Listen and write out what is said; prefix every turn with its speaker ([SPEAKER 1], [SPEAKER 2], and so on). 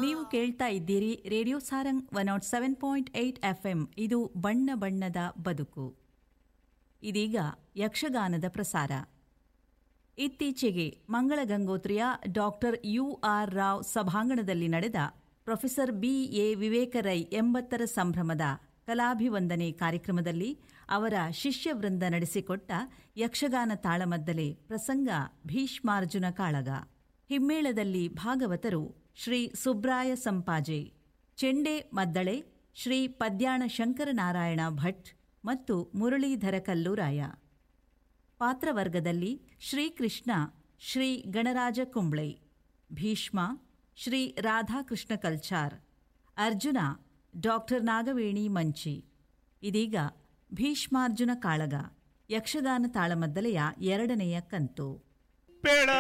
[SPEAKER 1] ನೀವು ಕೇಳ್ತಾ ಇದ್ದೀರಿ radio Sarang one nought seven point eight F M ಇದು ಬಣ್ಣ ಬಣ್ಣದ ಬದುಕು ಇದೀಗ ಯಕ್ಷಗಾನದ ಪ್ರಸಾರ ಇತ್ತೀಚೆಗೆ ಮಂಗಳ ಗಂಗೋತ್ರಿಯ ಡಾಕ್ಟರ್ ಯು ಆರ್ ರಾವ್ ಸಭಾಂಗಣದಲ್ಲಿ ನಡೆದ ಪ್ರೊಫೆಸರ್ ಬಿ ಎ ವಿವೇಕರೈ ಎಂಬತ್ತರ ಸಂಭ್ರಮದ ಕಲಾಭಿವಂದನೆ ಕಾರ್ಯಕ್ರಮದಲ್ಲಿ ಅವರ ಶಿಷ್ಯವೃಂದ ನಡೆಸಿಕೊಟ್ಟ ಯಕ್ಷಗಾನ ತಾಳಮದ್ದಲೆ ಪ್ರಸಂಗ ಭೀಷ್ಮಾರ್ಜುನ ಕಾಳಗ ಹಿಮ್ಮೇಳದಲ್ಲಿ ಭಾಗವತರು ಶ್ರೀ ಸುಬ್ರಾಯ ಸಂಪಾಜೆ ಚೆಂಡೆ ಮದ್ದಳೆ ಶ್ರೀ ಪದ್ಯಾಣ ಶಂಕರನಾರಾಯಣ ಭಟ್ ಮತ್ತು ಮುರಳೀಧರ ಕಲ್ಲೂರಾಯ ಪಾತ್ರವರ್ಗದಲ್ಲಿ ಶ್ರೀಕೃಷ್ಣ ಶ್ರೀ ಗಣರಾಜ ಕುಂಬ್ಳೆ ಭೀಷ್ಮ ಶ್ರೀ ರಾಧಾಕೃಷ್ಣ ಕಲ್ಚಾರ್ ಅರ್ಜುನ ಡಾಕ್ಟರ್ ನಾಗವೇಣಿ ಮಂಚಿ ಇದೀಗ ಭೀಷ್ಮಾರ್ಜುನ ಕಾಳಗ ಯಕ್ಷಗಾನ ತಾಳಮದ್ದಲೆಯ ಎರಡನೆಯ ಕಂತು
[SPEAKER 2] ಬೇಡ